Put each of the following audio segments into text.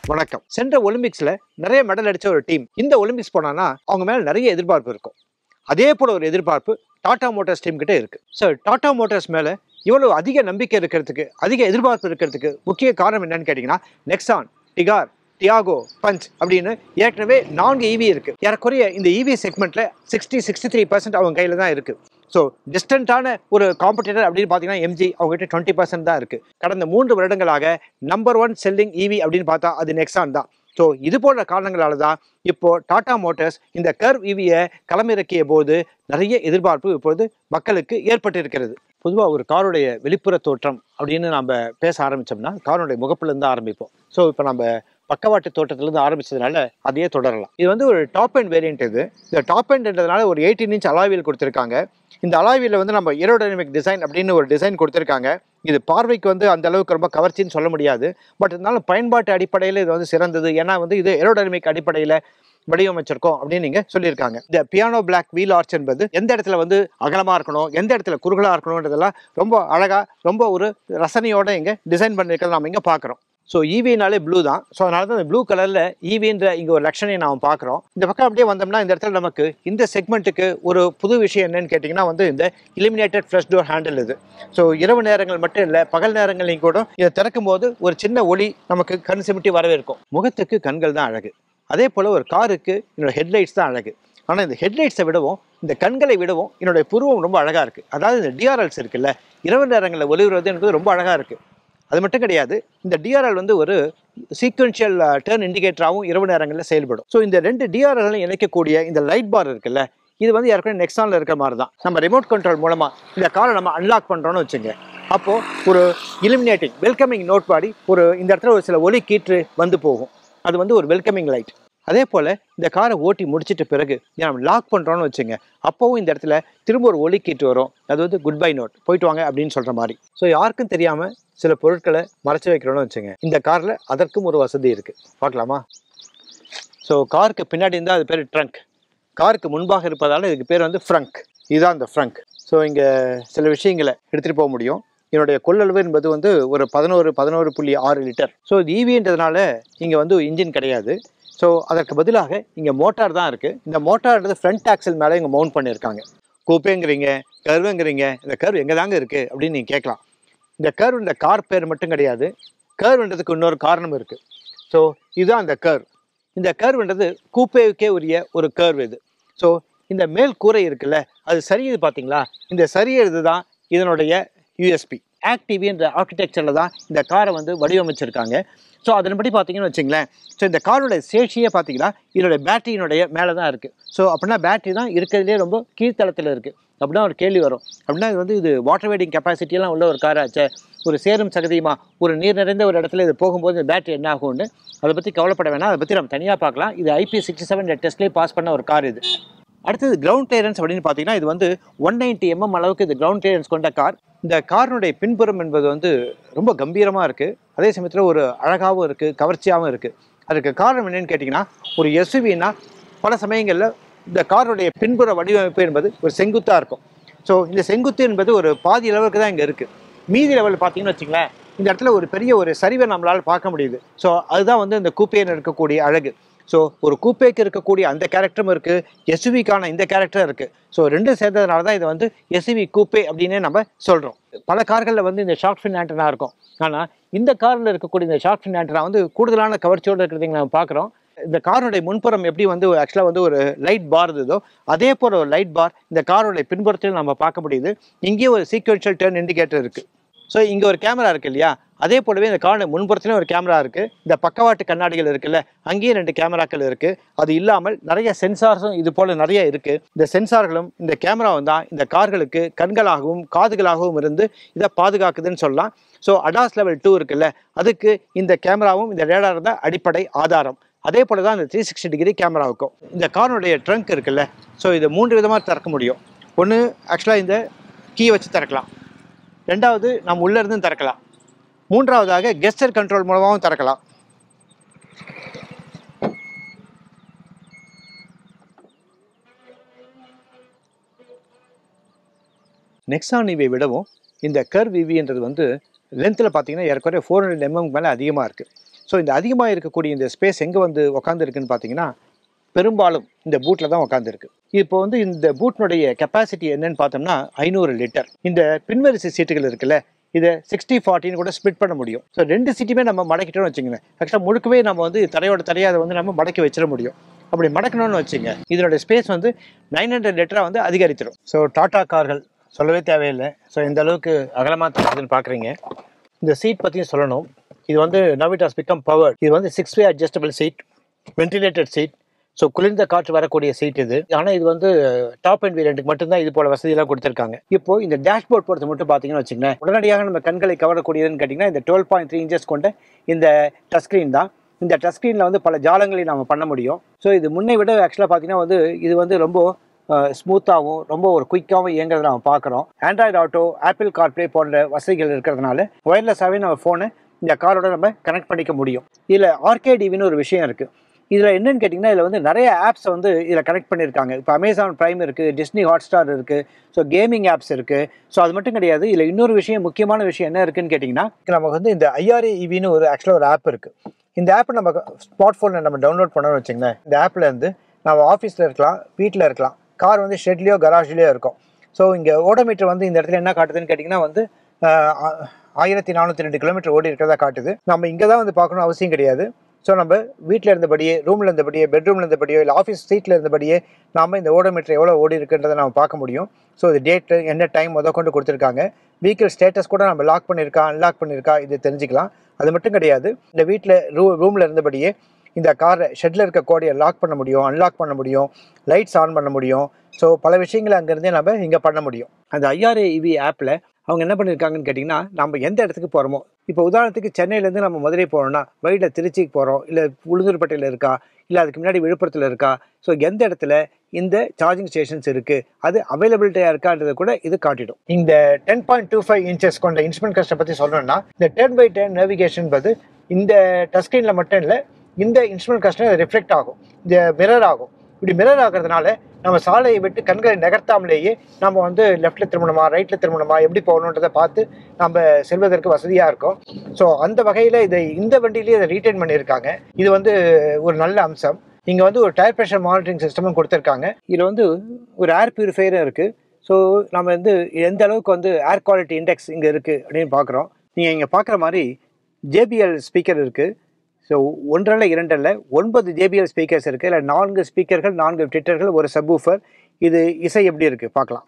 வணக்கம் சென்ற ஒலிம்பிக்ஸ்ல நிறைய மெடல் அடிச்ச ஒரு டீம் இந்த ஒலிம்பிக்ஸ் போனான்னா அவங்க மேல நிறைய எதிர்பார்ப்பு இருக்கும் அதே போல ஒரு எதிர்பார்ப்பு டாடா மோட்டார்ஸ் டீம் கிட்ட இருக்கு சார் டாடா மோட்டார்ஸ் மேல இவ்வளவு அதிக நம்பிக்கை இருக்கிறதுக்கு அதிக எதிர்பார்ப்பு இருக்கிறதுக்கு முக்கிய காரணம் என்னன்னு கேட்டிங்கன்னா நெக்ஸான் டிகார் டியாகோ பஞ்ச் அப்படின்னு ஏற்கனவே நான்கு ஈவி இருக்கு ஏறக்குறைய இந்த ஈவி செக்மெண்ட்ல சிக்ஸ்டி சிக்ஸ்டி த்ரீ பர்சன்ட் அவங்க கையில தான் இருக்கு ஸோ டிஸ்டன்டான ஒரு காம்படிட்டர் அப்படின்னு பார்த்தீங்கன்னா எம்ஜி அவங்ககிட்ட டுவெண்ட்டி பர்சன்ட் தான் இருக்கு கடந்த மூன்று வருடங்களாக நம்பர் ஒன் செல்லிங் ஈவி அப்படின்னு பார்த்தா அது நெக்ஸான் தான் ஸோ இது போன்ற காரணங்களால தான் இப்போ டாடா மோட்டார்ஸ் இந்த கர்வ் ஈவியை களமிறக்கிய போது நிறைய எதிர்பார்ப்பு இப்பொழுது மக்களுக்கு ஏற்பட்டு இருக்கிறது பொதுவாக ஒரு காருடைய வெளிப்புற தோற்றம் அப்படின்னு நம்ம பேச ஆரம்பிச்சோம்னா காருடைய முகப்புலேருந்து ஆரம்பிப்போம் ஸோ இப்போ நம்ம பக்கவாட்டு தோட்டத்திலிருந்து ஆரம்பிச்சதுனால அதையே தொடரலாம் இது வந்து ஒரு டாப் அண்ட் வேரியன்ட் இது இந்த டாப் அண்ட்ன்றதுனால ஒரு எயிட்டீன் இன்ச் அலாவியல் கொடுத்துருக்காங்க இந்த அலாவியில் வந்து நம்ம ஏரோடைனமிக் டிசைன் அப்படின்னு ஒரு டிசைன் கொடுத்துருக்காங்க இது பார்வைக்கு வந்து அந்த அளவுக்கு ரொம்ப கவர்ச்சின்னு சொல்ல முடியாது பட் இருந்தாலும் பயன்பாட்டு அடிப்படையில் இது வந்து சிறந்தது ஏன்னா வந்து இது ஏரோடைனமிக் அடிப்படையில் வடிவமைச்சிருக்கோம் அப்படின்னு நீங்க சொல்லியிருக்காங்க இந்த பியானோ பிளாக் வீல் ஆர்ச் என்பது எந்த இடத்துல வந்து அகலமா இருக்கணும் எந்த இடத்துல குறுகலா இருக்கணும்ன்றதெல்லாம் ரொம்ப அழகா ரொம்ப ஒரு ரசனையோட இங்க டிசைன் பண்ணிருக்கிறத நம்ம இங்க பாக்குறோம் ஸோ ஈவினாலே ப்ளூ தான் ஸோ அதனால தான் இந்த ப்ளூ கலரில் ஈவின்ற இங்கே ஒரு லட்சணையை நாம் பார்க்குறோம் இந்த பக்கம் அப்படியே வந்தோம்னா இந்த இடத்துல நமக்கு இந்த செக்மெண்ட்டுக்கு ஒரு புது விஷயம் என்னன்னு கேட்டிங்கன்னா வந்து இந்த இலிமினேட்டட் ஃப்ளஷ் டோர் ஹேண்டில் இது ஸோ இரவு நேரங்கள் மட்டும் இல்லை பகல் நேரங்களையும் கூட இதை திறக்கும் போது ஒரு சின்ன ஒளி நமக்கு கண் சிமிட்டி வரவே இருக்கும் முகத்துக்கு கண்கள் தான் அழகு அதே போல் ஒரு காருக்கு என்னோட ஹெட்லைட்ஸ் தான் அழகு ஆனால் இந்த ஹெட்லைட்ஸை விடவும் இந்த கண்களை விடவும் என்னுடைய புருவம் ரொம்ப அழகாக இருக்குது அதாவது இந்த டிஆர்எல்ஸ் இருக்குல்ல இரவு நேரங்களில் ஒளிவுறது என்பது ரொம்ப அழகாக இருக்குது அது மட்டும் கிடையாது இந்த டிஆர்எல் வந்து ஒரு சீக்வென்ஷியல் டேர்ன் இண்டிகேட்டராகவும் இரவு நேரங்களில் செயல்படும் ஸோ இந்த ரெண்டு டிஆர்எல்களை இணைக்கக்கூடிய இந்த லைட் பார் இருக்குல்ல இது வந்து ஏற்கனவே நெக்ஸானில் இருக்கிற மாதிரி தான் நம்ம ரிமோட் கண்ட்ரோல் மூலமாக இந்த காரை நம்ம அன்லாக் பண்ணுறோன்னு வச்சுங்க அப்போது ஒரு இலிமினேட்டிங் வெல்கமிங் நோட் பாடி ஒரு இந்த இடத்துல ஒரு சில ஒலி கீற்று வந்து போகும் அது வந்து ஒரு வெல்கமிங் லைட் அதே போல் இந்த காரை ஓட்டி முடிச்சிட்ட பிறகு நம்ம லாக் பண்ணுறோன்னு வச்சுங்க அப்போவும் இந்த இடத்துல திரும்ப ஒரு ஒலி கீட்டு வரும் அது வந்து குட் பை நோட் போயிட்டு வாங்க அப்படின்னு சொல்கிற மாதிரி ஸோ யாருக்கும் தெரியாமல் சில பொருட்களை மறைச்சு வைக்கிறோன்னு வச்சுங்க இந்த காரில் அதற்கும் ஒரு வசதி இருக்குது பார்க்கலாமா ஸோ காருக்கு பின்னாடி இருந்தால் அது பேர் ட்ரங்க் காருக்கு முன்பாக இருப்பதால் இதுக்கு பேர் வந்து ஃப்ரங்க் இதுதான் இந்த ஃப்ரங்க் ஸோ இங்கே சில விஷயங்களை எடுத்துகிட்டு போக முடியும் என்னுடைய கொள்ளளவு என்பது வந்து ஒரு பதினோரு பதினோரு புள்ளி ஆறு லிட்டர் ஸோ இது ஈவின்றதுனால இங்கே வந்து இன்ஜின் கிடையாது ஸோ அதற்கு பதிலாக இங்கே மோட்டார் தான் இருக்குது இந்த மோட்டார்ன்றது ஃப்ரண்ட் ஆக்சல் மேலே இங்கே மவுண்ட் பண்ணியிருக்காங்க கூப்பேங்கிறீங்க கர்வுங்கிறீங்க இந்த கர்வ் எங்கே தாங்க இருக்குது அப்படின்னு நீங்கள் கேட்கலாம் இந்த கர்வ் இந்த கார் பேர் மட்டும் கிடையாது கர்வ்ன்றதுக்கு இன்னொரு காரணம் இருக்குது ஸோ இதுதான் அந்த கர்வ் இந்த கர்வ்ன்றது கூப்பேவுக்கே உரிய ஒரு கர்வ் இது ஸோ இந்த மேல் கூரை இருக்குல்ல அது சரியுது பார்த்தீங்களா இந்த சரியது தான் இதனுடைய யூஎஸ்பி ஆக்டிவி என்ற ஆர்கிடெக்சரில் தான் இந்த காரை வந்து வடிவமைச்சிருக்காங்க ஸோ அதன்படி பார்த்தீங்கன்னு வச்சுங்களேன் ஸோ இந்த காரோட சேஷியே பார்த்தீங்கன்னா இதோட பேட்டரியினுடைய மேலே தான் இருக்குது ஸோ அப்படின்னா பேட்டரி தான் இருக்கிறதுலே ரொம்ப கீழ்த்தளத்தில் இருக்குது அப்படின்னா ஒரு கேள்வி வரும் அப்படின்னா இது வந்து இது வாட்டர் வெயிட்டிங் கெப்பாசிட்டியெல்லாம் உள்ள ஒரு கார் ஆச்சே ஒரு சேரும் சகதியுமா ஒரு நீர் நிறைந்த ஒரு இடத்துல இது போகும்போது இந்த பேட்டரி என்ன ஆகும்னு அதை பற்றி கவலைப்பட வேணாம் அதை பற்றி நம்ம தனியாக பார்க்கலாம் இது ஐபி சிக்ஸ்டி செவன் டெஸ்ட்லேயே பாஸ் பண்ண ஒரு கார் இது அடுத்தது கிரவுண்ட் கிளியரன்ஸ் அப்படின்னு பார்த்தீங்கன்னா இது வந்து ஒன் நைன்ட்டி எம்எம் அளவுக்கு இது கிரவுண்ட் கிளியரன்ஸ் கொண்ட கார் இந்த காரினுடைய பின்புறம் என்பது வந்து ரொம்ப கம்பீரமாக இருக்குது அதே சமயத்தில் ஒரு அழகாகவும் இருக்குது கவர்ச்சியாகவும் இருக்குது அதுக்கு காரணம் என்னன்னு கேட்டிங்கன்னா ஒரு எஸ்யூவினா பல சமயங்களில் இந்த காருடைய பின்புற வடிவமைப்பு என்பது ஒரு செங்குத்தாக இருக்கும் ஸோ இந்த செங்குத்து என்பது ஒரு பாதி அளவுக்கு தான் இங்கே இருக்குது மீதி லெவல் பார்த்தீங்கன்னு வச்சுங்களேன் இந்த இடத்துல ஒரு பெரிய ஒரு சரிவை நம்மளால் பார்க்க முடியுது ஸோ அதுதான் வந்து இந்த கூப்பேன்னு இருக்கக்கூடிய அழகு ஸோ ஒரு கூப்பேக்கு இருக்கக்கூடிய அந்த கேரக்டரும் இருக்குது எஸ்யூவிக்கான இந்த கேரக்டரும் இருக்குது ஸோ ரெண்டும் சேர்ந்ததுனால தான் இதை வந்து எஸ்யூவி கூப்பே அப்படின்னே நம்ம சொல்கிறோம் பல கார்களில் வந்து இந்த ஷார்ட் ஃபின் ஆண்டனா இருக்கும் ஆனால் இந்த காரில் இருக்கக்கூடிய இந்த ஷார்ட் ஃபின் ஆண்டனா வந்து கூடுதலான கவர்ச்சியோடு இருக்கிறதைங்க நம்ம பார்க்குறோம் இந்த காருடைய முன்புறம் எப்படி வந்து ஆக்சுவலாக வந்து ஒரு லைட் பார் இருந்ததோ அதே போல் ஒரு லைட் பார் இந்த காருடைய பின்புறத்தில் நம்ம பார்க்க முடியுது இங்கேயும் ஒரு சீக்வென்ஷியல் டர்ன் இண்டிகேட்டர் இருக்குது ஸோ இங்கே ஒரு கேமரா இருக்கு இல்லையா அதே போலவே இந்த காருடைய முன்புறத்துலையும் ஒரு கேமரா இருக்குது இந்த பக்கவாட்டு கண்ணாடிகள் இருக்குல்ல அங்கேயும் ரெண்டு கேமராக்கள் இருக்குது அது இல்லாமல் நிறைய சென்சார்ஸும் இது போல் நிறைய இருக்குது இந்த சென்சார்களும் இந்த கேமராவும் தான் இந்த கார்களுக்கு கண்களாகவும் காதுகளாகவும் இருந்து இதை பாதுகாக்குதுன்னு சொல்லலாம் ஸோ அடாஸ் லெவல் டூ இருக்குல்ல அதுக்கு இந்த கேமராவும் இந்த ரேடார் தான் அடிப்படை ஆதாரம் அதே போல தான் இந்த த்ரீ சிக்ஸ்டி டிகிரி கேமராவுக்கும் இந்த காருடைய ட்ரங்க் இருக்குல்ல ஸோ இதை மூன்று விதமாக திறக்க முடியும் ஒன்று ஆக்சுவலாக இந்த கீ வச்சு திறக்கலாம் ரெண்டாவது நம்ம உள்ளே இருந்தும் திறக்கலாம் மூன்றாவதாக கெஸ்டர் கண்ட்ரோல் மூலமாகவும் திறக்கலாம் நெக்ஸான் இவை விடவும் இந்த கர்வ் இவின்றது வந்து லென்த்தில் பார்த்தீங்கன்னா ஏற்கனவே ஃபோர் ஹண்ட்ரட் எம்எம் மேலே அதிகமாக இருக்குது ஸோ இந்த அதிகமாக இருக்கக்கூடிய இந்த ஸ்பேஸ் எங்கே வந்து உக்காந்துருக்குன்னு பார்த்தீங்கன்னா பெரும்பாலும் இந்த பூட்டில் தான் உட்காந்துருக்கு இப்போ வந்து இந்த பூட்டினுடைய கெப்பாசிட்டி என்னன்னு பார்த்தோம்னா ஐநூறு லிட்டர் இந்த பின்வரிசை சீட்டுகள் இருக்குல்ல இதை சிக்ஸ்டி ஃபார்ட்டின்னு கூட ஸ்ப்ளிட் பண்ண முடியும் ஸோ ரெண்டு சீட்டுமே நம்ம மடக்கிட்டோம்னு வச்சுங்களேன் ஆக்சுவலாக முழுக்கவே நம்ம வந்து தரையோட தரையை அதை வந்து நம்ம மடக்கி வச்சிட முடியும் அப்படி மடக்கணும்னு வச்சுங்க இதனோட ஸ்பேஸ் வந்து நைன் ஹண்ட்ரட் லிட்டராக வந்து அதிகரித்திடும் ஸோ டாடா கார்கள் சொல்லவே தேவையில்லை ஸோ இந்த அளவுக்கு அகலமாக தெரியுதுன்னு பார்க்குறீங்க இந்த சீட் பற்றியும் சொல்லணும் இது வந்து now it has become power இது வந்து six way adjustable seat ventilated seat so குளிர்ந்த காற்று வரக்கூடிய சீட் இது ஆனால் இது வந்து டாப் அண்ட் வேரியண்ட்டுக்கு மட்டும்தான் இது போல வசதியெல்லாம் கொடுத்துருக்காங்க இப்போ இந்த டேஷ்போர்ட் பொறுத்த மட்டும் பார்த்தீங்கன்னு வச்சுங்களேன் உடனடியாக நம்ம கண்களை கவரக்கூடியதுன்னு கேட்டிங்கன்னா இந்த டுவெல் பாயிண்ட் த்ரீ இன்ச்சஸ் கொண்ட இந்த டச் ஸ்க்ரீன் தான் இந்த டச் ஸ்க்ரீனில் வந்து பல ஜாலங்களை நம்ம பண்ண முடியும் ஸோ இது முன்னை விட ஆக்சுவலாக பார்த்தீங்கன்னா வந்து இது வந்து ரொம்ப ஸ்மூத்தாகவும் ரொம்ப ஒரு குயிக்காகவும் இயங்குறத நம்ம பார்க்குறோம் ஆண்ட்ராய்டு ஆட்டோ ஆப்பிள் கார்ப்ளே போன்ற வசதிகள் இருக்கிறதுனால ஒயர்லெஸ்ஸாகவே நம்ம ஃபோனை இந்த காரோட நம்ம கனெக்ட் பண்ணிக்க முடியும் இதில் ஆர்கேடிவின்னு ஒரு விஷயம் இருக்குது இதில் என்னன்னு கேட்டிங்கன்னா இதில் வந்து நிறைய ஆப்ஸ் வந்து இதில் கனெக்ட் பண்ணியிருக்காங்க இப்போ அமேசான் ப்ரைம் இருக்குது டிஸ்னி ஹாட் ஸ்டார் இருக்குது ஸோ கேமிங் ஆப்ஸ் இருக்குது ஸோ அது மட்டும் கிடையாது இதில் இன்னொரு விஷயம் முக்கியமான விஷயம் என்ன இருக்குன்னு கேட்டிங்கன்னா நமக்கு வந்து இந்த ஐஆர்ஏ இவின்னு ஒரு ஆக்சுவலாக ஒரு ஆப் இருக்குது இந்த ஆப்பை நம்ம ஸ்மார்ட் ஃபோனில் நம்ம டவுன்லோட் பண்ணணும்னு வச்சுங்களேன் இந்த ஆப்பில் இருந்து நம்ம ஆஃபீஸில் இருக்கலாம் வீட்டில் இருக்கலாம் கார் வந்து ஷெட்லேயோ கராஜ்லேயோ இருக்கும் ஸோ இங்கே ஓடோமீட்டர் வந்து இந்த இடத்துல என்ன காட்டுதுன்னு கேட்டிங்கன்னா வந்து ஆயிரத்தி நானூற்றி ரெண்டு கிலோமீட்டர் ஓடி இருக்கிறதா காட்டுது நம்ம இங்கே தான் வந்து பார்க்கணும் அவசியம் கிடையாது ஸோ நம்ம வீட்டில் இருந்தபடியே ரூமில் இருந்தபடியே பெட்ரூமில் இருந்தபடியோ இல்லை ஆஃபீஸ் சீட்டில் இருந்தபடியே நாம் இந்த ஓடோமீட்டர் எவ்வளோ ஓடி இருக்குன்றதை நம்ம பார்க்க முடியும் ஸோ இது டேட்டு என்ன டைம் முத கொண்டு கொடுத்துருக்காங்க வெஹிக்கிள் ஸ்டேட்டஸ் கூட நம்ம லாக் பண்ணியிருக்கா அன்லாக் பண்ணியிருக்கா இது தெரிஞ்சுக்கலாம் அது மட்டும் கிடையாது இந்த வீட்டில் ரூ ரூமில் இருந்தபடியே இந்த காரை ஷெட்டில் இருக்க கோடையை லாக் பண்ண முடியும் அன்லாக் பண்ண முடியும் லைட்ஸ் ஆன் பண்ண முடியும் ஸோ பல விஷயங்களை அங்கேருந்தே நம்ம இங்கே பண்ண முடியும் அந்த ஐஆர்ஏ இவி ஆப்பில் அவங்க என்ன பண்ணியிருக்காங்கன்னு கேட்டிங்கன்னா நம்ம எந்த இடத்துக்கு போகிறோமோ இப்போ உதாரணத்துக்கு சென்னையிலேருந்து நம்ம மதுரை போகிறோம்னா வழியில் திருச்சிக்கு போகிறோம் இல்லை உளுந்தூர்பேட்டையில் இருக்கா இல்லை அதுக்கு முன்னாடி விழுப்புரத்தில் இருக்கா ஸோ எந்த இடத்துல இந்த சார்ஜிங் ஸ்டேஷன்ஸ் இருக்குது அது அவைலபிலிட்டியாக இருக்கான்றதை கூட இது காட்டிடும் இந்த ten point two five inches கொண்ட இன்ஸ்ட்ருமெண்ட் கஸ்ட்டை பற்றி சொல்லணும்னா இந்த டென் பை டென் நேவிகேஷன் பது இந்த டச் ஸ்க்ரீனில் மட்டும் இல்லை இந்த இன்ஸ்ட்ருமெண்ட் கஸ்ட்டில் ரிஃப்ளெக்ட் ஆகும் இந்த மிரர் ஆகும் இப்படி மிரர் ஆகிறதுனால நம்ம சாலையை விட்டு கண்களை நகர்த்தாமலேயே நம்ம வந்து லெஃப்ட்டில் திரும்பணுமா ரைட்டில் திரும்பணுமா எப்படி போகணுன்றதை பார்த்து நம்ம செல்வதற்கு வசதியாக இருக்கும் ஸோ அந்த வகையில் இதை இந்த வண்டியிலேயே இதை ரீட்டைன் பண்ணியிருக்காங்க இது வந்து ஒரு நல்ல அம்சம் இங்கே வந்து ஒரு டயர் ப்ரெஷர் மானிட்டரிங் சிஸ்டமும் கொடுத்துருக்காங்க இதில் வந்து ஒரு ஏர் பியூரிஃபையரும் இருக்குது ஸோ நம்ம வந்து எந்த அளவுக்கு வந்து ஏர் குவாலிட்டி இண்டெக்ஸ் இங்கே இருக்குது அப்படின்னு பார்க்குறோம் நீங்கள் இங்கே பார்க்குற மாதிரி ஜேபிஎல் ஸ்பீக்கர் இருக்குது ஸோ ஒன்றரை இரண்டல்ல ஒன்பது ஜேபிஎல் ஸ்பீக்கர்ஸ் இருக்குது இல்லை நான்கு ஸ்பீக்கர்கள் நான்கு ட்விட்டர்கள் ஒரு சப்வூஃபர் இது இசை எப்படி இருக்குது பார்க்கலாம்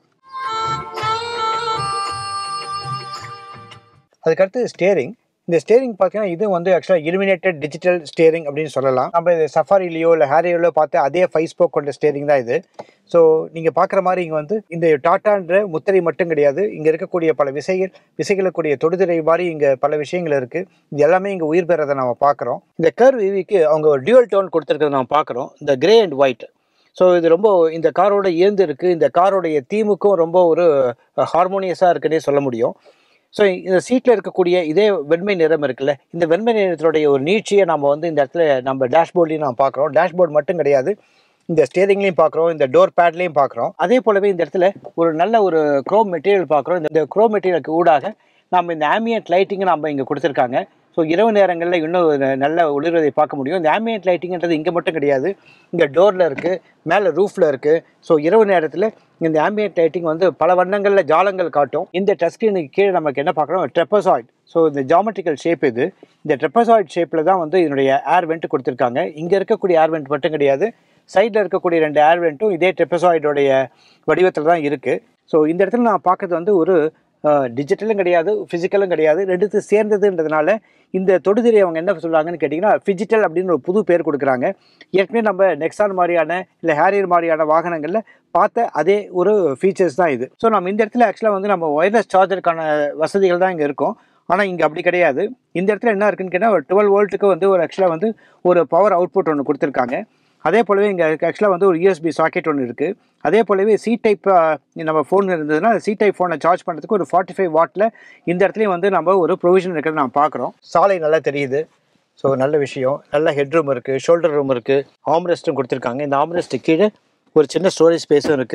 அதுக்கடுத்து ஸ்டேரிங் இந்த ஸ்டேரிங் பார்த்தீங்கன்னா இது வந்து ஆக்சுவலாக இலுமினேட்டட் டிஜிட்டல் ஸ்டேரிங் அப்படின்னு சொல்லலாம் நம்ம இது சஃபாரிலேயோ இல்லை ஹேரியோலோ பார்த்து அதே ஃபைவ் ஸ்போக் கொண்ட ஸ்டேரிங் தான் இது ஸோ நீங்கள் பார்க்குற மாதிரி இங்கே வந்து இந்த டாட்டான்ற முத்திரை மட்டும் கிடையாது இங்கே இருக்கக்கூடிய பல விசைகள் விசைகளுக்குரிய தொடுதிரை மாதிரி இங்கே பல விஷயங்கள் இருக்குது இது எல்லாமே இங்கே உயிர் பெறதை நம்ம பார்க்குறோம் இந்த கர்வ் விவிக்கு அவங்க ஒரு டியூவல் டோன் கொடுத்துருக்கிறத நம்ம பார்க்குறோம் இந்த கிரே அண்ட் ஒயிட் ஸோ இது ரொம்ப இந்த காரோட இயந்து இருக்குது இந்த காரோடைய தீமுக்கும் ரொம்ப ஒரு ஹார்மோனியஸாக இருக்குன்னே சொல்ல முடியும் ஸோ இந்த சீட்டில் இருக்கக்கூடிய இதே வெண்மை நிறம் இருக்குல்ல இந்த வெண்மை நிறத்தினுடைய ஒரு நீட்சியை நம்ம வந்து இந்த இடத்துல நம்ம டேஷ்போர்ட்லையும் நம்ம பார்க்குறோம் டேஷ்போர்ட் மட்டும் கிடையாது இந்த ஸ்டேரிங்லையும் பார்க்குறோம் இந்த டோர் பேட்லையும் பார்க்குறோம் அதே போலவே இந்த இடத்துல ஒரு நல்ல ஒரு க்ரோம் மெட்டீரியல் பார்க்குறோம் இந்த க்ரோம் மெட்டீரியலுக்கு ஊடாக நம்ம இந்த ஆம்பியன்ட் லைட்டிங்கை நம்ம இங்கே கொடுத்துருக்காங்க ஸோ இரவு நேரங்களில் இன்னும் ஒரு நல்ல ஒளிர்வதை பார்க்க முடியும் இந்த ஆம்பியன்ட் லைட்டிங்கிறது இங்கே மட்டும் கிடையாது இங்கே டோரில் இருக்குது மேலே ரூஃபில் இருக்குது ஸோ இரவு நேரத்தில் இந்த ஆம்பியன்ட் லைட்டிங் வந்து பல வண்ணங்களில் ஜாலங்கள் காட்டும் இந்த டஸ்க்ரீனுக்கு கீழே நமக்கு என்ன பார்க்குறோம் ட்ரெப்பசாய்ட் ஸோ இந்த ஜாமெட்ரிக்கல் ஷேப் இது இந்த ட்ரெப்பசாய்ட் ஷேப்பில் தான் வந்து இதனுடைய ஏர் வெண்ட் கொடுத்துருக்காங்க இங்கே இருக்கக்கூடிய ஏர் வெண்ட் மட்டும் கிடையாது சைடில் இருக்கக்கூடிய ரெண்டு ஏர் வெண்ட்டும் இதே ட்ரெப்பசாய்டோடைய வடிவத்தில் தான் இருக்குது ஸோ இந்த இடத்துல நான் பார்க்கறது வந்து ஒரு டிஜிட்டலும் கிடையாது ஃபிசிக்கலும் கிடையாது ரெண்டுத்து சேர்ந்ததுன்றதுனால இந்த தொடுதிரை அவங்க என்ன சொல்கிறாங்கன்னு கேட்டிங்கன்னா ஃபிஜிட்டல் அப்படின்னு ஒரு புது பேர் கொடுக்குறாங்க ஏற்கனவே நம்ம நெக்ஸான் மாதிரியான இல்லை ஹேரியர் மாதிரியான வாகனங்களில் பார்த்த அதே ஒரு ஃபீச்சர்ஸ் தான் இது ஸோ நம்ம இந்த இடத்துல ஆக்சுவலாக வந்து நம்ம ஒயர்லெஸ் சார்ஜருக்கான வசதிகள் தான் இங்கே இருக்கும் ஆனால் இங்கே அப்படி கிடையாது இந்த இடத்துல என்ன இருக்குன்னு கேட்டால் ஒரு டுவெல் வோல்ட்டுக்கு வந்து ஒரு ஆக்சுவலாக வந்து ஒரு பவர் அவுட்புட் ஒன்று கொடுத்துருக்காங்க அதே போலவே இங்கே ஆக்சுவலாக வந்து ஒரு யூஎஸ்பி சாக்கெட் ஒன்று இருக்குது அதே போலவே சி டைப் நம்ம ஃபோன் இருந்ததுன்னா சி டைப் ஃபோனை சார்ஜ் பண்ணுறதுக்கு ஒரு ஃபார்ட்டி ஃபைவ் வாட்டில் இந்த இடத்துலையும் வந்து நம்ம ஒரு ப்ரொவிஷன் இருக்கிறத நம்ம பார்க்குறோம் சாலை நல்லா தெரியுது ஸோ நல்ல விஷயம் நல்ல ஹெட் ரூம் இருக்குது ஷோல்டர் ரூம் இருக்குது ஆம்ரெஸ்ட்டும் கொடுத்துருக்காங்க இந்த ஆம்ரெஸ்ட்டு கீழே ஒரு சின்ன ஸ்டோரேஜ் ஸ்பேஸும் இருக்குது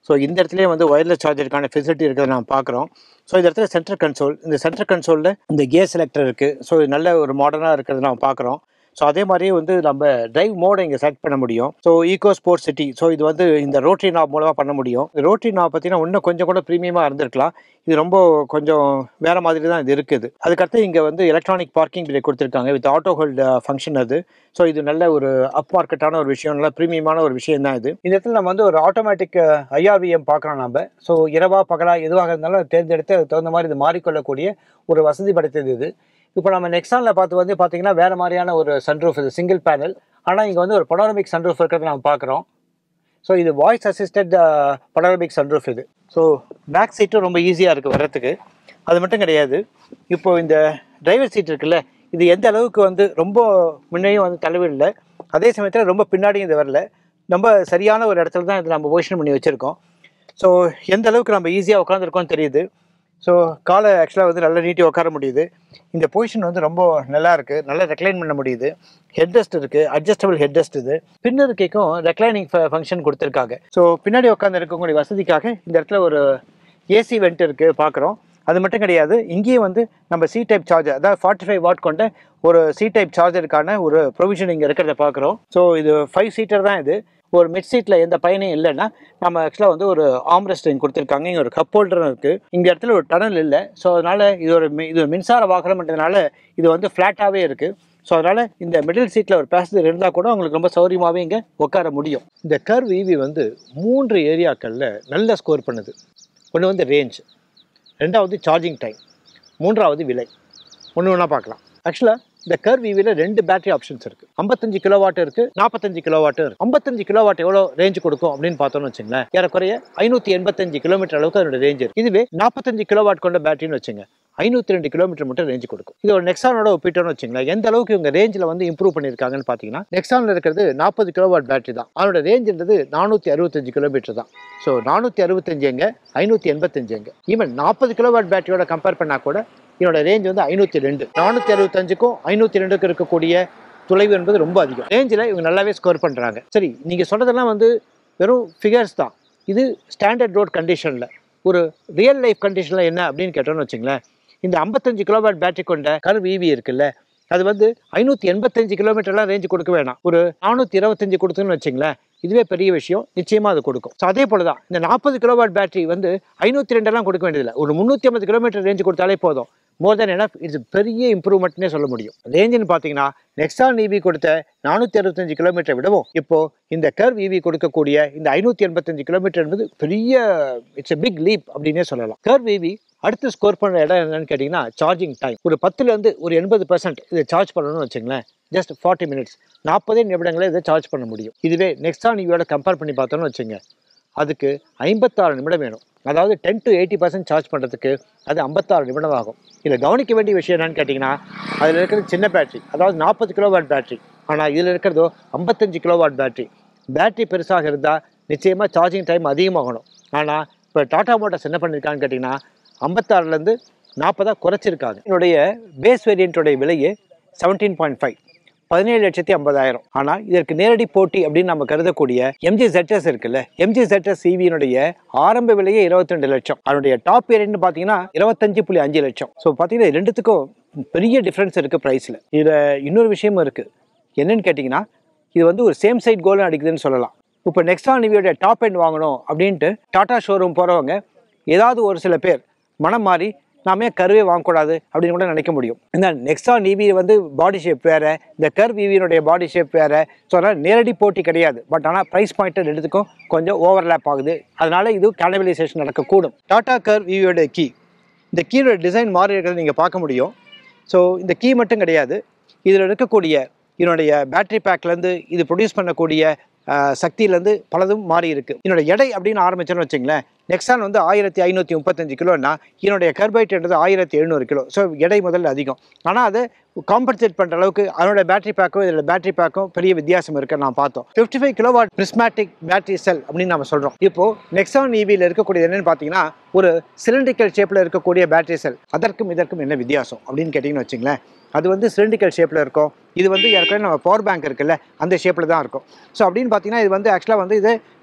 ஸோ இந்த இடத்துலயே வந்து ஒயர்லெஸ் சார்ஜருக்கான ஃபெசிலிட்டி இருக்கிறத நம்ம பார்க்குறோம் ஸோ இந்த இடத்துல சென்ட்ரல் கன்சோல் இந்த சென்ட்ரல் கன்சோலில் இந்த கியர் செலக்டர் இருக்குது ஸோ இது நல்ல ஒரு மாடர்னாக இருக்கிறத நம்ம பார்க்குறோம் ஸோ அதே மாதிரியே வந்து நம்ம டிரைவ் மோடை இங்கே செலக்ட் பண்ண முடியும் so eco sport city so இது வந்து இந்த ரோட்டரி நாப் மூலமாக பண்ண முடியும் இந்த ரோட்டரி நாப் பார்த்தீங்கன்னா இன்னும் கொஞ்சம் கூட ப்ரீமியமாக இருந்திருக்கலாம் இது ரொம்ப கொஞ்சம் வேற மாதிரி தான் இது இருக்குது அதுக்கடுத்து இங்கே வந்து எலக்ட்ரானிக் பார்க்கிங் பிரேக் கொடுத்துருக்காங்க வித் ஆட்டோ ஹோல்ட் ஃபங்க்ஷன் அது ஸோ இது நல்ல ஒரு அப் மார்க்கெட்டான ஒரு விஷயம் நல்ல ப்ரீமியமான ஒரு விஷயம் தான் இது இந்த இடத்துல நம்ம வந்து ஒரு ஆட்டோமேட்டிக் ஐஆர்விஎம் பார்க்குறோம் நம்ம ஸோ இரவா பகலா எதுவாக இருந்தாலும் அதை தேர்ந்தெடுத்து அதுக்கு தகுந்த மாதிரி இது மாறிக்கொள்ளக்கூடிய ஒரு வசதி படைத்தது இது இப்போ நம்ம நெக்ஸானில் பார்த்து வந்து பார்த்தீங்கன்னா வேறு மாதிரியான ஒரு சன்ரூஃப் இது சிங்கிள் பேனல் ஆனால் இங்கே வந்து ஒரு பனோரமிக் சன்ரூஃப் இருக்கிறத நம்ம பார்க்குறோம் ஸோ இது வாய்ஸ் அசிஸ்டட் பனோரமிக் சன்ரூஃப் இது ஸோ பேக் சீட்டும் ரொம்ப ஈஸியாக இருக்குது வர்றதுக்கு அது மட்டும் கிடையாது இப்போ இந்த டிரைவர் சீட் இருக்குல்ல இது எந்த அளவுக்கு வந்து ரொம்ப முன்னையும் வந்து தள்ளவில்லை அதே சமயத்தில் ரொம்ப பின்னாடியும் இது வரல ரொம்ப சரியான ஒரு இடத்துல தான் இது நம்ம பொசிஷன் பண்ணி வச்சுருக்கோம் ஸோ எந்த அளவுக்கு நம்ம ஈஸியாக உட்காந்துருக்கோம்னு தெரியுது ஸோ காலை ஆக்சுவலாக வந்து நல்லா நீட்டி உட்கார முடியுது இந்த பொசிஷன் வந்து ரொம்ப நல்லா இருக்குது நல்லா ரெக்ளைன் பண்ண முடியுது ஹெட் ரெஸ்ட் இருக்குது அட்ஜஸ்டபிள் ஹெட் ரெஸ்ட் இது பின்னர் கேக்கும் ரெக்ளைனிங் ஃபங்க்ஷன் கொடுத்துருக்காங்க ஸோ பின்னாடி உட்காந்து இருக்கக்கூடிய வசதிக்காக இந்த இடத்துல ஒரு ஏசி வெண்ட் இருக்குது பார்க்குறோம் அது மட்டும் கிடையாது இங்கேயும் வந்து நம்ம சி டைப் சார்ஜர் அதாவது ஃபார்ட்டி ஃபைவ் வாட் கொண்ட ஒரு சி டைப் சார்ஜருக்கான ஒரு ப்ரொவிஷன் இங்கே இருக்கிறத பார்க்குறோம் ஸோ இது ஃபைவ் சீட்டர் தான் இது ஒரு மிட் சீட்டில் எந்த பயனும் இல்லைன்னா நம்ம ஆக்சுவலாக வந்து ஒரு ஆம்ரெஸ்டிங் கொடுத்துருக்காங்க இங்கே ஒரு கப் ஹோல்டரும் இருக்குது இந்த இடத்துல ஒரு டனல் இல்லை ஸோ அதனால் இது ஒரு மி- இது ஒரு மின்சார வாகனம்ன்றதுனால இது வந்து ஃப்ளாட்டாகவே இருக்குது ஸோ அதனால் இந்த மிடில் சீட்டில் ஒரு பேசஞ்சர் இருந்தால் கூட உங்களுக்கு ரொம்ப சௌரியமாகவே இங்கே உட்கார முடியும் இந்த கர்வ் ஈவி வந்து மூன்று ஏரியாக்களில் நல்ல ஸ்கோர் பண்ணுது ஒன்று வந்து ரேஞ்ச் ரெண்டாவது சார்ஜிங் டைம் மூன்றாவது விலை ஒன்று ஒன்றா பார்க்கலாம் ஆக்சுவலாக இந்த கர்வ் ஈவியில் ரெண்டு பேட்டரி ஆப்ஷன்ஸ் இருக்குது ஐம்பத்தஞ்சு கிலோவாட் இருக்குது நாற்பத்தஞ்சு கிலோவாட் இருக்குது ஐம்பத்தஞ்சு கிலோவாட் எவ்வளோ ரேஞ்ச் கொடுக்கும் அப்படின்னு பார்த்தோம்னு வச்சுங்களேன் ஏறக்குறைய ஐநூற்றி எண்பத்தஞ்சு கிலோமீட்டர் அளவுக்கு அதோட ரேஞ்ச் இருக்குது இதுவே நாற்பத்தஞ்சு கிலோவாட் கொண்ட பேட்டரின்னு வச்சுங்க ஐநூற்றி ரெண்டு கிலோமீட்டர் மட்டும் ரேஞ்ச் கொடுக்கும் இது ஒரு நெக்ஸானோட ஒப்பிட்டோம்னு வச்சுங்களேன் எந்த அளவுக்கு இவங்க ரேஞ்சில் வந்து இம்ப்ரூவ் பண்ணியிருக்காங்கன்னு பார்த்தீங்கன்னா நெக்ஸானில் இருக்கிறது நாற்பது கிலோவாட் பேட்டரி தான் அதோட ரேஞ்சுன்றது நானூற்றி அறுபத்தஞ்சு கிலோமீட்டர் தான் ஸோ நானூற்றி அறுபத்தஞ்சு எங்க ஐநூற்றி எண்பத்தஞ்சு எங்க ஈவன் நாற்பது கிலோவாட் பேட்டரியோட கம்பேர் பண்ணால் கூட இதோட ரேஞ்ச் வந்து ஐநூற்றி ரெண்டு நானூற்றி அறுபத்தஞ்சுக்கும் ஐநூற்றி ரெண்டுக்கும் இருக்கக்கூடிய தொலைவு என்பது ரொம்ப அதிகம் ரேஞ்சில் இவங்க நல்லாவே ஸ்கோர் பண்ணுறாங்க சரி நீங்கள் சொல்கிறதெல்லாம் வந்து வெறும் ஃபிகர்ஸ் தான் இது ஸ்டாண்டர்ட் ரோட் கண்டிஷனில் ஒரு ரியல் லைஃப் கண்டிஷனில் என்ன அப்படின்னு கேட்டோம்னு வச்சுங்களேன் இந்த ஐம்பத்தஞ்சு கிலோவாட் பேட்டரி கொண்ட கர் ஈவி இருக்குல்ல அது வந்து ஐநூற்றி எண்பத்தஞ்சு கிலோமீட்டர்லாம் ரேஞ்ச் கொடுக்க வேணாம் ஒரு நானூற்றி இருபத்தஞ்சு கொடுத்துன்னு வச்சுங்களேன் இதுவே பெரிய விஷயம் நிச்சயமாக அது கொடுக்கும் ஸோ அதே போல தான் இந்த நாற்பது கிலோவாட் பேட்டரி வந்து ஐநூற்றி ரெண்டெல்லாம் கொடுக்க வேண்டியதில்லை ஒரு முந்நூற்றி ஐம்பது கிலோமீட்டர் ரேஞ்ச் கொடுத்தாலே போதும் மோர் தென் எனஃப் இட்ஸ் பெரிய இம்ப்ரூவ்மெண்ட்னே சொல்ல முடியும் ரேஞ்சுன்னு பார்த்தீங்கன்னா நெக்ஸான் இவி கொடுத்த நானூற்றி அறுபத்தஞ்சு கிலோமீட்டர் விடவும் இப்போ இந்த கர்வ் இவி கொடுக்கக்கூடிய இந்த ஐநூற்றி எண்பத்தஞ்சு கிலோமீட்டர் என்பது பெரிய இட்ஸ் a பிக் லீப் அப்படின்னே சொல்லலாம் கர்வ் இவி அடுத்து ஸ்கோர் பண்ணுற இடம் என்னன்னு கேட்டிங்கன்னா சார்ஜிங் டைம் ஒரு பத்துலேருந்து ஒரு எண்பது பர்சன்ட் இதை சார்ஜ் பண்ணணும்னு வச்சுங்களேன் ஜஸ்ட் ஃபார்ட்டி மினிட்ஸ் நாற்பதே நிமிடங்களே இதை சார்ஜ் பண்ண முடியும் இதுவே நெக்ஸான் இவியோட கம்பேர் பண்ணி பார்த்தோம்னு வச்சுங்க அதுக்கு ஐம்பத்தாறு நிமிடம் வேணும் அதாவது ten to eighty percent charge பண்ணுறதுக்கு அது ஐம்பத்தாறு நிமிடம் ஆகும் இதில் கவனிக்க வேண்டிய விஷயம் என்னன்னு கேட்டிங்கன்னா அதில் இருக்கிறது சின்ன பேட்டரி அதாவது நாற்பது கிலோவாட் பேட்டரி ஆனால் இதில் இருக்கிறதோ ஐம்பத்தஞ்சு கிலோவாட் பேட்டரி பேட்டரி பெருசாக இருந்தால் நிச்சயமாக சார்ஜிங் டைம் அதிகமாகணும் ஆனால் இப்போ டாடா மோட்டார்ஸ் என்ன பண்ணியிருக்கான்னு கேட்டிங்கன்னா ஐம்பத்தாறுலேருந்து நாற்பதாக குறைச்சிருக்காங்க என்னுடைய பேஸ் வேரியண்ட்டோடைய விலையே செவன்டீன் பாயிண்ட் ஃபைவ் பதினேழு லட்சத்தி ஐம்பதாயிரம் ஆனால் இதற்கு நேரடி போட்டி அப்படின்னு நம்ம கருதக்கூடிய எம்ஜி ZS இருக்குல்ல எம்ஜி ZS சிவியினுடைய ஆரம்ப விலையே 22 லட்சம் அதனுடைய டாப் வேரியன்ட் பார்த்தீங்கன்னா இருபத்தஞ்சு புள்ளி அஞ்சு லட்சம் ஸோ பார்த்தீங்கன்னா இது ரெண்டுத்துக்கும் பெரிய டிஃப்ரென்ஸ் இருக்குது ப்ரைஸில் இதில் இன்னொரு விஷயமும் இருக்குது என்னன்னு கேட்டிங்கன்னா இது வந்து ஒரு சேம் சைட் கோலும் அடிக்குதுன்னு சொல்லலாம் இப்போ நெக்ஸ்டான் நிவியோட டாப் எண்ட் வாங்கணும் அப்படின்ட்டு டாடா ஷோரூம் போகிறவங்க ஏதாவது ஒரு சில பேர் மனம் மாறி நாம ஏன் கருவே வாங்கக்கூடாது அப்படின்னு கூட நினைக்க முடியும் இந்த நெக்ஸ்டான் இவி வந்து பாடி ஷேப் வேறு இந்த கர்வ் இவியினுடைய பாடி ஷேப் வேறு ஸோ அதனால் நேரடி போட்டி கிடையாது பட் ஆனால் ப்ரைஸ் பாயிண்ட் ரெண்டுத்துக்கும் கொஞ்சம் ஓவர்லேப் ஆகுது அதனால இது கேனபிலைசேஷன் நடக்கக்கூடும் டாடா கர்வ் இவியோட கீ இந்த கீயோட டிசைன் மாறி இருக்கிறத நீங்கள் பார்க்க முடியும் ஸோ இந்த கீ மட்டும் கிடையாது இதில் இருக்கக்கூடிய இதனுடைய பேட்டரி பேக்லேருந்து இது ப்ரொடியூஸ் பண்ணக்கூடிய ஆஹ், சக்தியிலேருந்து பலதும் மாறி இருக்கு இதனோட எடை அப்படின்னு ஆரம்பிச்சோன்னு வச்சுங்களேன் நெக்ஸான் வந்து ஆயிரத்தி ஐநூற்றி முப்பத்தஞ்சு கிலோன்னா இதனுடைய கர்பைட்ன்றது ஆயிரத்தி எழுநூறு கிலோ ஸோ எடை முதல்ல அதிகம் ஆனால் அதை காம்பன்சேட் பண்ணுற அளவுக்கு அதனோட பேட்டரி பேக்கும் இதில் பேட்டரி பேக்கும் பெரிய வித்தியாசம் இருக்குன்னு நான் பார்த்தோம் fifty five kilowatt prismatic battery cell அப்படின்னு நம்ம சொல்கிறோம் இப்போ நெக்ஸான் இவியில் இருக்கக்கூடியது என்னன்னு பார்த்தீங்கன்னா ஒரு சிலிண்ட்ரிக்கல் ஷேப்பில் இருக்கக்கூடிய பேட்டரி செல் அதற்கும் இதற்கும் என்ன வித்தியாசம் அப்படின்னு கேட்டிங்கன்னு வச்சுங்களேன் அது வந்து சிலிண்டிக்கல் ஷேப்பில் இருக்கும் இது வந்து ஏற்கனவே நம்ம பவர் பேங்க் இருக்குல்ல அந்த ஷேப்பில் தான் இருக்கும் ஸோ அப்படின்னு பார்த்தீங்கன்னா இது வந்து ஆக்சுவலாக வந்து இது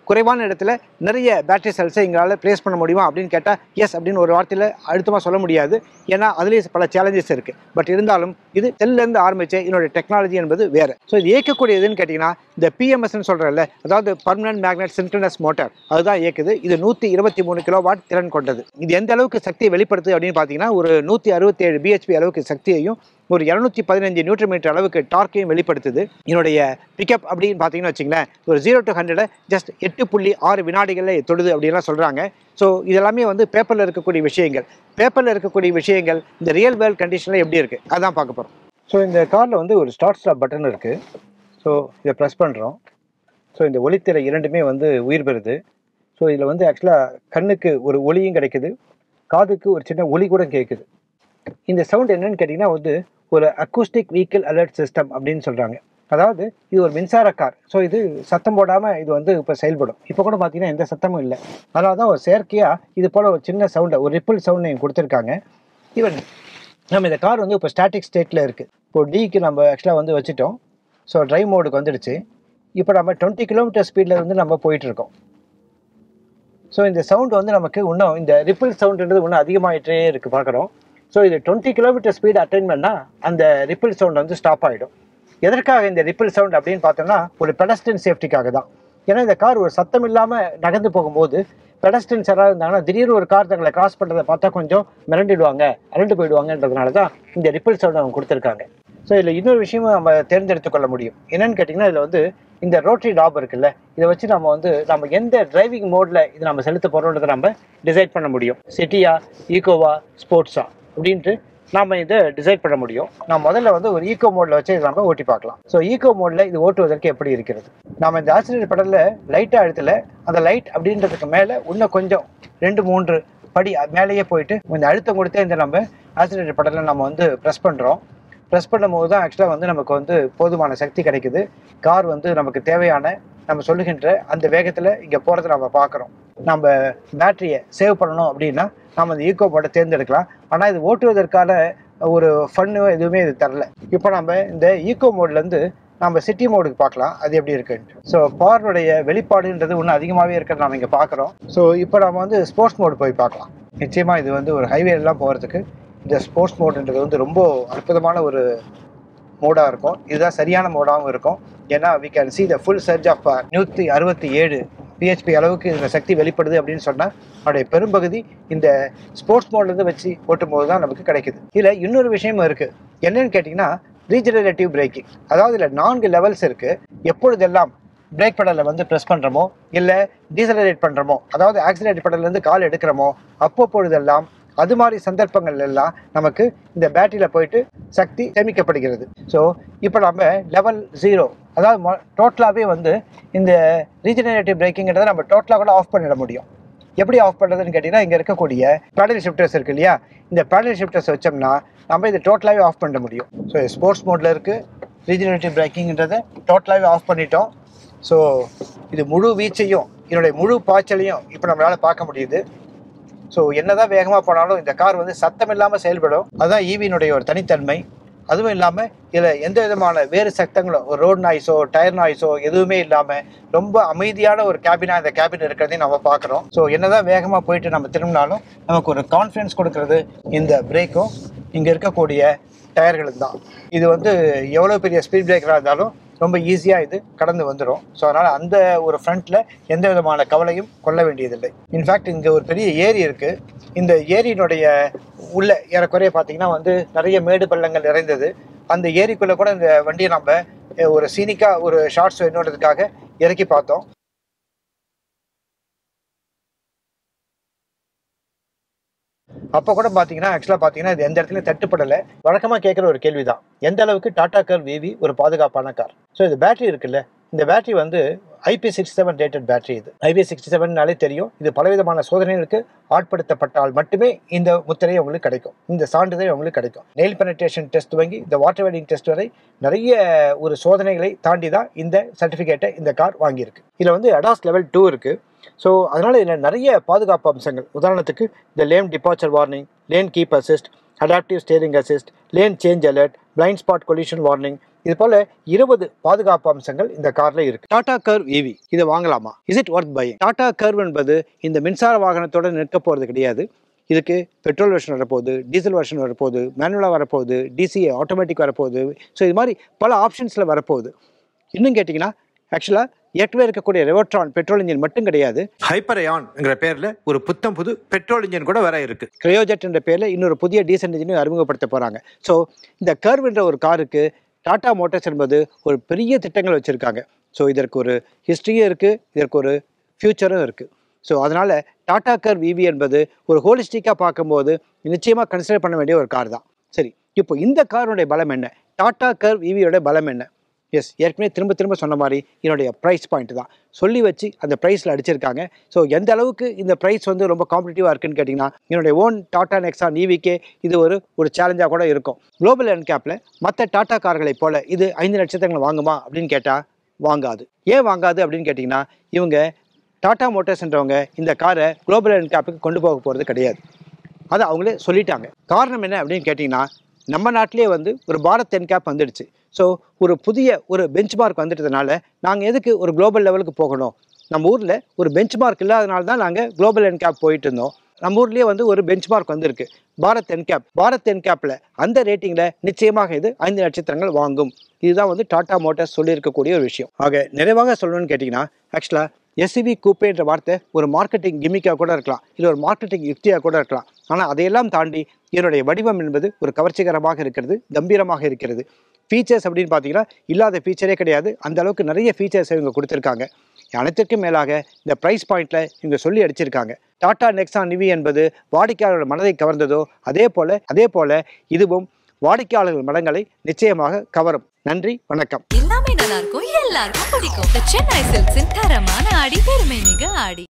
குறைவான இடத்துல நிறைய பேட்டரி செல்ஸை எங்களால் ப்ளேஸ் பண்ண முடியுமா அப்படின்னு கேட்டால் எஸ் அப்படின்னு ஒரு வார்த்தையில் அழுத்தமாக சொல்ல முடியாது ஏன்னா அதுலேயே பல சேலஞ்சஸ் இருக்குது பட் இருந்தாலும் இது செல்லேருந்து ஆரம்பித்த இதனுடைய டெக்னாலஜி என்பது வேறு ஸோ இது இயக்கக்கூடிய எதுன்னு கேட்டிங்கன்னா இந்த பிஎம்எஸ்ன்னு சொல்கிறல்ல அதாவது பர்மனன்ட் மேக்னெட் சின்க்ரனஸ் மோட்டார் அதுதான் இயக்குது இது நூற்றி இருபத்தி மூணு கிலோவாட் திறன் கொண்டது இது எந்த அளவுக்கு சக்தியை வெளிப்படுத்துது அப்படின்னு பார்த்தீங்கன்னா ஒரு நூற்றி அறுபத்தேழு பிஹெச்பி அளவுக்கு சக்தியையும் ஒரு இரநூத்தி பதினஞ்சு நியூட்ரன் மீட்டர் அளவுக்கு டார்க்கையும் வெளிப்படுத்துது இதனுடைய பிக்கப் அப்படின்னு பார்த்தீங்கன்னு வச்சிங்களேன் ஒரு ஜீரோ டு ஹண்ட்ரடை ஜஸ்ட் எட்டு புள்ளி ஆறு வினாடிகளில் தொடுது அப்படின்லாம் சொல்கிறாங்க ஸோ இதெல்லாமே வந்து பேப்பரில் இருக்கக்கூடிய விஷயங்கள் பேப்பரில் இருக்கக்கூடிய விஷயங்கள் இந்த ரியல் வேர்ல்ட் கண்டிஷனில் எப்படி இருக்குது அதான் பார்க்க போகிறோம் ஸோ இந்த காரில் வந்து ஒரு ஸ்டார்ட் ஸ்டாப் பட்டன் இருக்குது ஸோ இதை ப்ரெஸ் பண்ணுறோம் ஸோ இந்த ஒளித்திரை இரண்டுமே வந்து உயிர் பெறுது ஸோ இதில் வந்து ஆக்சுவலாக கண்ணுக்கு ஒரு ஒளியும் கிடைக்குது காதுக்கு ஒரு சின்ன ஒளி கூட கேட்குது இந்த சவுண்ட் என்னன்னு கேட்டிங்கன்னா வந்து ஒரு அக்கூஸ்டிக் வெஹிக்கிள் அலர்ட் சிஸ்டம் அப்படின்னு சொல்கிறாங்க அதாவது இது ஒரு மின்சார கார் ஸோ இது சத்தம் போடாமல் இது வந்து இப்போ செயல்படும் இப்போ கூட பார்த்தீங்கன்னா எந்த சத்தமும் இல்லை அதனால தான் ஒரு செயற்கையாக இது போல் ஒரு சின்ன சவுண்டை ஒரு ரிப்பிள் சவுண்ட் நீங்கள் கொடுத்துருக்காங்க ஈவன் நம்ம இந்த கார் வந்து இப்போ ஸ்டாட்டிக் ஸ்டேட்டில் இருக்குது இப்போ டிக்கு நம்ம ஆக்சுவலாக வந்து வச்சுட்டோம் ஸோ ட்ரைவ் மோடுக்கு வந்துடுச்சு இப்போ நம்ம டுவெண்ட்டி கிலோமீட்டர் ஸ்பீடில் வந்து நம்ம போயிட்டுருக்கோம் ஸோ இந்த சவுண்ட் வந்து நமக்கு இன்னும் இந்த ரிப்பிள் சவுண்டுன்றது இன்னும் அதிகமாகிட்டே இருக்குது பார்க்குறோம் ஸோ இது டுவெண்ட்டி கிலோமீட்டர் ஸ்பீடு அட்டைன் பண்ணால் அந்த ரிப்பிள் சவுண்ட் வந்து ஸ்டாப் ஆகிடும் எதற்காக இந்த ரிப்பிள் சவுண்ட் அப்படின்னு பார்த்தோம்னா ஒரு பெடஸ்டன் சேஃப்டிக்காக தான் ஏன்னா இந்த கார் ஒரு சத்தம் இல்லாமல் நகர்ந்து போகும்போது பெடஸ்டன்ஸ் யாராவது இருந்தாங்கன்னா திடீர்னு ஒரு கார் தங்களை கிராஸ் பண்ணுறதை பார்த்தா கொஞ்சம் மிரண்டிடுவாங்க அரண்டு போயிடுவாங்கன்றதுனால தான் இந்த ரிப்பிள் சவுண்ட் அவங்க கொடுத்துருக்காங்க ஸோ இதில் இன்னொரு விஷயமும் நம்ம தேர்ந்தெடுத்து கொள்ள முடியும் என்னன்னு கேட்டிங்கன்னா இதில் வந்து இந்த ரோட்டரி டாப் இருக்குல்ல இதை வச்சு நம்ம வந்து நம்ம எந்த டிரைவிங் மோடில் இது நம்ம செலுத்த போகிறோன்றதை நம்ம டிசைட் பண்ண முடியும் சிட்டியா ஈகோவா ஸ்போர்ட்ஸா அப்படின்ட்டு நாம இதை டிசைட் பண்ண முடியும் நான் முதல்ல வந்து ஒரு ஈகோ மோடில் வச்சு இதை நம்ம ஓட்டி பார்க்கலாம் ஸோ ஈகோ மோடில் இது ஓட்டுவதற்கு எப்படி இருக்கிறது நாம இந்த ஆக்சிடென்ட் படலில் லைட்டாக அழுத்தல அந்த லைட் அப்படின்றதுக்கு மேலே இன்னும் கொஞ்சம் ரெண்டு மூன்று படி மேலேயே போயிட்டு கொஞ்சம் அழுத்தம் கொடுத்தே இந்த நம்ம ஆக்சிடென்ட் படலில் நம்ம வந்து ப்ரெஸ் பண்ணுறோம் ப்ரெஸ் பண்ணும்போது தான் ஆக்சுவலாக வந்து நமக்கு வந்து போதுமான சக்தி கிடைக்குது கார் வந்து நமக்கு தேவையான நம்ம சொல்லுகின்ற அந்த வேகத்தில் இங்கே போகிறத நம்ம பார்க்குறோம் நம்ம பேட்டரியை சேவ் பண்ணணும் அப்படின்னா நம்ம இந்த ஈகோ மோடை தேர்ந்தெடுக்கலாம் ஆனால் இது ஓட்டுவதற்கான ஒரு ஃபன்னு எதுவுமே இது தரல இப்போ நம்ம இந்த ஈகோ மோட்லேருந்து நம்ம சிட்டி மோடுக்கு பார்க்கலாம் அது எப்படி இருக்குன்ட்டு ஸோ பவருடைய வெளிப்பாடுன்றது இன்னும் அதிகமாகவே இருக்கிறது நம்ம இங்கே பார்க்குறோம் ஸோ இப்போ நம்ம வந்து ஸ்போர்ட்ஸ் மோடு போய் பார்க்கலாம் நிச்சயமாக இது வந்து ஒரு ஹைவே எல்லாம் போகிறதுக்கு இந்த ஸ்போர்ட்ஸ் மோடுன்றது வந்து ரொம்ப அற்புதமான ஒரு மோடாக இருக்கும் இதுதான் சரியான மோடாகவும் இருக்கும் ஏன்னா we can see the full charge of நூற்றி அறுபத்தி ஏழு பிஹெச்பி அளவுக்கு இந்த சக்தி வெளிப்படுது அப்படின்னு சொன்னால் அதோடைய பெரும்பகுதி இந்த ஸ்போர்ட்ஸ் மோட்லேருந்து வச்சு ஓட்டும்போது தான் நமக்கு கிடைக்குது இதில் இன்னொரு விஷயமும் இருக்குது என்னன்னு கேட்டிங்கன்னா ரீஜெனரேட்டிவ் பிரேக்கிங் அதாவது இதில் நான்கு லெவல்ஸ் இருக்குது எப்பொழுதெல்லாம் பிரேக் பெடலை வந்து ப்ரெஸ் பண்ணுறோமோ இல்லை டீசலரேட் பண்ணுறோமோ அதாவது ஆக்சிலேட் பெடல்லேருந்து கால் எடுக்கிறோமோ அப்பப்பொழுதெல்லாம் அது மாதிரி சந்தர்ப்பங்கள் எல்லாம் நமக்கு இந்த பேட்டரியில் போயிட்டு சக்தி சேமிக்கப்படுகிறது ஸோ இப்போ நம்ம லெவல் ஜீரோ அதாவது டோட்டலாகவே வந்து இந்த ரீஜெனரேட்டிவ் பிரேக்கிங்கிறத நம்ம டோட்டலாக கூட ஆஃப் பண்ணிட முடியும் எப்படி ஆஃப் பண்ணுறதுன்னு கேட்டிங்கன்னா இங்கே இருக்கக்கூடிய பேடல் ஷிஃப்டர்ஸ் இருக்கு இல்லையா இந்த பேடல் ஷிஃப்டர்ஸ் வச்சோம்னா நம்ம இதை டோட்டலாகவே ஆஃப் பண்ண முடியும் ஸோ ஸ்போர்ட்ஸ் மோடில் இருக்குது ரீஜெனரேட்டிவ் பிரேக்கிங்கிறத டோட்டலாகவே ஆஃப் பண்ணிட்டோம் ஸோ இது முழு வீச்சையும் இதனுடைய முழு பாய்ச்சலையும் இப்போ நம்மளால் பார்க்க முடியுது ஸோ என்னதான் வேகமாக போனாலும் இந்த கார் வந்து சத்தம் இல்லாமல் செயல்படும் அதுதான் ஈவியினுடைய ஒரு தனித்தன்மை அதுவும் இல்லாமல் இதில் எந்த விதமான வேறு சத்தங்களும் ஒரு ரோட் நாய்ஸோ டயர் நாய்ஸோ எதுவுமே இல்லாமல் ரொம்ப அமைதியான ஒரு கேபினாக இந்த கேபின் இருக்கிறதையும் நம்ம பார்க்குறோம் ஸோ என்னதான் வேகமாக போயிட்டு நம்ம திரும்பினாலும் நமக்கு ஒரு கான்ஃபிடன்ஸ் கொடுக்கறது இந்த பிரேக்கும் இங்கே இருக்கக்கூடிய டயர்களும் தான் இது வந்து எவ்வளோ பெரிய ஸ்பீட் பிரேக்கராக இருந்தாலும் ரொம்ப ஈஸியாக இது கடந்து வந்துடும் ஸோ அதனால் அந்த ஒரு ஃப்ரண்ட்டில் எந்த விதமான கவலையும் கொள்ள வேண்டியதில்லை இன்ஃபேக்ட் இங்கே ஒரு பெரிய ஏரி இருக்குது இந்த ஏரியினுடைய உள்ள ஏறக்குறைய பார்த்தீங்கன்னா வந்து நிறைய மேடு பள்ளங்கள் நிறைந்தது அந்த ஏரிக்குள்ளே கூட இந்த வண்டியை நம்ம ஒரு சீனிக்காக ஒரு ஷார்ட்ஸ் வேணுன்றதுக்காக இறக்கி பார்த்தோம் அப்போ கூட பார்த்தீங்கன்னா ஆக்சுவலாக பார்த்தீங்கன்னா இது எந்த இடத்துலையும் தட்டுப்படலை வழக்கமாக கேட்குற ஒரு கேள்வி தான் எந்த அளவுக்கு டாடா கார் விவி ஒரு பாதுகாப்பான கார் ஸோ இது பேட்டரி இருக்குல்ல இந்த பேட்டரி வந்து IP sixty seven rated battery இது ஐபி சிக்ஸ்டி செவன்னாலே தெரியும் இது பலவிதமான சோதனைகளுக்கு ஆட்படுத்தப்பட்டால் மட்டுமே இந்த முத்திரை உங்களுக்கு கிடைக்கும் இந்த சான்றிதழ் உங்களுக்கு கிடைக்கும் நெயில் பெனட்ரேஷன் டெஸ்ட் வாங்கி இந்த வாட்டர் வெடிங் டெஸ்ட் வரை நிறைய ஒரு சோதனைகளை தாண்டி தான் இந்த சர்டிஃபிகேட்டை இந்த கார் வாங்கியிருக்கு இதில் வந்து அடாஸ் லெவல் டூ இருக்குது ஸோ அதனால் இதில் நிறைய பாதுகாப்பு அம்சங்கள் உதாரணத்துக்கு இந்த lane departure warning lane keep assist adaptive steering assist lane change alert blind spot collision warning இது போல இருபது பாதுகாப்பு அம்சங்கள் இந்த கார்ல இருக்கு டாடா கர்வ் EV இதை வாங்கலாமா is it worth buy Tata Curvv என்பது இந்த மின்சார வாகனத்தோட நிற்க போறது கிடையாது இதுக்கு பெட்ரோல் வெர்ஷன் வரப்போகுது டீசல் வெர்ஷன் வரப்போகுது மேனுவலாக வரப்போகுது டிசிஏ ஆட்டோமேட்டிக் வரப்போகுது ஸோ இது மாதிரி பல ஆப்ஷன்ஸில் வரப்போகுது இன்னும் கேட்டிங்கன்னா ஆக்சுவலாக ஏற்கனவே இருக்கக்கூடிய ரெவட்ரான் பெட்ரோல் இன்ஜின் மட்டும் கிடையாது ஹைப்பரையான்ங்கிற பேரில் ஒரு புத்தம் புது பெட்ரோல் இன்ஜின் கூட வர இருக்கு கிரையோஜெட் என்ற பேரில் இன்னொரு புதிய டீசல் இன்ஜினையும் அறிமுகப்படுத்த போகிறாங்க ஸோ இந்த கர்வ் என்ற ஒரு காருக்கு டாடா மோட்டார்ஸ் என்பது ஒரு பெரிய திட்டங்கள் வச்சுருக்காங்க ஸோ இதற்கு ஒரு ஹிஸ்ட்ரியும் இருக்குது இதற்கு ஒரு ஃப்யூச்சரும் இருக்குது ஸோ அதனால் டாடா கர்வ் EV என்பது ஒரு ஹோலிஸ்டிக்காக பார்க்கும்போது நிச்சயமாக கன்சிடர் பண்ண வேண்டிய ஒரு கார் தான் சரி இப்போ இந்த காருடைய பலம் என்ன டாடா கர்வ் EV-யோட பலம் என்ன எஸ் ஏற்கனவே திரும்ப திரும்ப சொன்ன மாதிரி என்னுடைய ப்ரைஸ் பாயிண்ட் தான் சொல்லி வச்சு அந்த ப்ரைஸில் அடிச்சிருக்காங்க ஸோ எந்த அளவுக்கு இந்த ப்ரைஸ் வந்து ரொம்ப காம்படிட்டிவாக இருக்குன்னு கேட்டிங்கன்னா என்னுடைய ஓன் டாடா நெக்ஸான் ஈவிக்கே இது ஒரு ஒரு சேலஞ்சாக கூட இருக்கும் குளோபல் என்கேப்பில் மற்ற டாடா கார்களைப் போல இது ஐந்து நட்சத்திரங்கள் வாங்குமா அப்படின்னு கேட்டால் வாங்காது ஏன் வாங்காது அப்படின்னு கேட்டிங்கன்னா இவங்க டாடா மோட்டார்ஸ்ன்றவங்க இந்த காரை குளோபல் என்கேப்புக்கு கொண்டு போக போகிறது கிடையாது அதை அவங்களே சொல்லிட்டாங்க காரணம் என்ன அப்படின்னு கேட்டிங்கன்னா நம்ம நாட்டிலே வந்து ஒரு பாரத் என்கேப் வந்துடுச்சு ஸோ ஒரு புதிய ஒரு பெஞ்ச் மார்க் வந்துட்டதுனால நாங்கள் எதுக்கு ஒரு குளோபல் லெவலுக்கு போகணும் நம்ம ஊரில் ஒரு பெஞ்ச் மார்க் இல்லாதனால தான் நாங்கள் குளோபல் என்கேப் போயிட்டு இருந்தோம் நம்ம ஊர்லேயே வந்து ஒரு பெஞ்ச் மார்க் வந்திருக்கு பாரத் என்கேப் பாரத் என்கேப்பில் அந்த ரேட்டிங்கில் நிச்சயமாக இது ஐந்து நட்சத்திரங்கள் வாங்கும் இதுதான் வந்து டாடா மோட்டார்ஸ் சொல்லியிருக்கக்கூடிய ஒரு விஷயம் ஆக நிறைவாக சொல்லணும்னு கேட்டிங்கன்னா ஆக்சுவலாக எஸ்சிவி கூப்பேன்ற வார்த்தை ஒரு மார்க்கெட்டிங் கிமிக்காக கூட இருக்கலாம் இல்லை ஒரு மார்க்கெட்டிங் யுக்தியாக கூட இருக்கலாம் ஆனால் அதையெல்லாம் தாண்டி இதனுடைய வடிவம் என்பது ஒரு கவர்ச்சிகரமாக இருக்கிறது கம்பீரமாக இருக்கிறது ஃபீச்சர்ஸ் அப்படின்னு பார்த்தீங்கன்னா இல்லாத ஃபீச்சரே கிடையாது அந்த அளவுக்கு நிறைய ஃபீச்சர்ஸ் இவங்க கொடுத்துருக்காங்க அனைத்திற்கும் மேலாக இந்த ப்ரைஸ் பாயிண்ட்ல இவங்க சொல்லி அடிச்சிருக்காங்க டாடா நெக்ஸான் நிவி என்பது வாடிக்கையாளர்கள் மனதை கவர்ந்ததோ அதே போல அதே போல இதுவும் வாடிக்கையாளர்கள் மனங்களை நிச்சயமாக கவரும் நன்றி வணக்கம் எல்லாமே நல்லா இருக்கும் எல்லாருக்கும் பிடிக்கும் The சென்னை சில்க்ஸின் தரமான ஆடி பெருமை மிக ஆடி